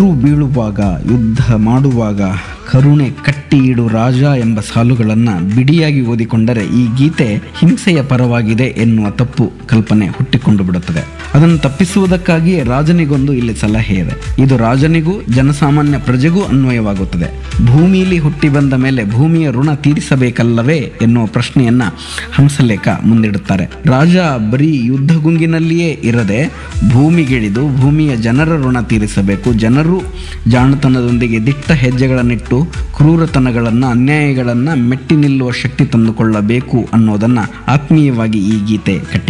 ಶತ್ರು ಬೀಳುವಾಗ ಯುದ್ಧ ಮಾಡುವಾಗ ಕರುಣೆ ಕಟ್ಟಿ ಇಡು ರಾಜ ಎಂಬ ಸಾಲುಗಳನ್ನು ಬಿಡಿಯಾಗಿ ಓದಿಕೊಂಡರೆ ಈ ಗೀತೆ ಹಿಂಸೆಯ ಪರವಾಗಿದೆ ಎನ್ನುವ ತಪ್ಪು ಕಲ್ಪನೆ ಹುಟ್ಟಿಕೊಂಡು ಬಿಡುತ್ತದೆ ಅದನ್ನು ತಪ್ಪಿಸುವುದಕ್ಕಾಗಿ ರಾಜನಿಗೊಂದು ಇಲ್ಲಿ ಸಲಹೆ ಇದೆ ಇದು ರಾಜನಿಗೂ ಜನಸಾಮಾನ್ಯ ಪ್ರಜೆಗೂ ಅನ್ವಯವಾಗುತ್ತದೆ ಭೂಮಿಯಲ್ಲಿ ಹುಟ್ಟಿ ಬಂದ ಮೇಲೆ ಭೂಮಿಯ ಋಣ ತೀರಿಸಬೇಕಲ್ಲವೇ ಎನ್ನುವ ಪ್ರಶ್ನೆಯನ್ನ ಹಂಸಲೇಖ ಮುಂದಿಡುತ್ತಾರೆ ರಾಜ ಬರೀ ಯುದ್ಧಗುಂಗಿನಲ್ಲಿಯೇ ಇರದೆ ಭೂಮಿಗಿಳಿದು ಭೂಮಿಯ ಜನರ ಋಣ ತೀರಿಸಬೇಕು ಜನರು ಜಾಣತನದೊಂದಿಗೆ ದಿಟ್ಟ ಹೆಜ್ಜೆಗಳನ್ನಿಟ್ಟು ಕ್ರೂರತನಗಳನ್ನು ಅನ್ಯಾಯಗಳನ್ನು ಮೆಟ್ಟಿ ನಿಲ್ಲುವ ಶಕ್ತಿ ತಂದುಕೊಳ್ಳಬೇಕು ಅನ್ನೋದನ್ನ ಆತ್ಮೀಯವಾಗಿ ಈ ಗೀತೆ ಕಟ್ಟಿ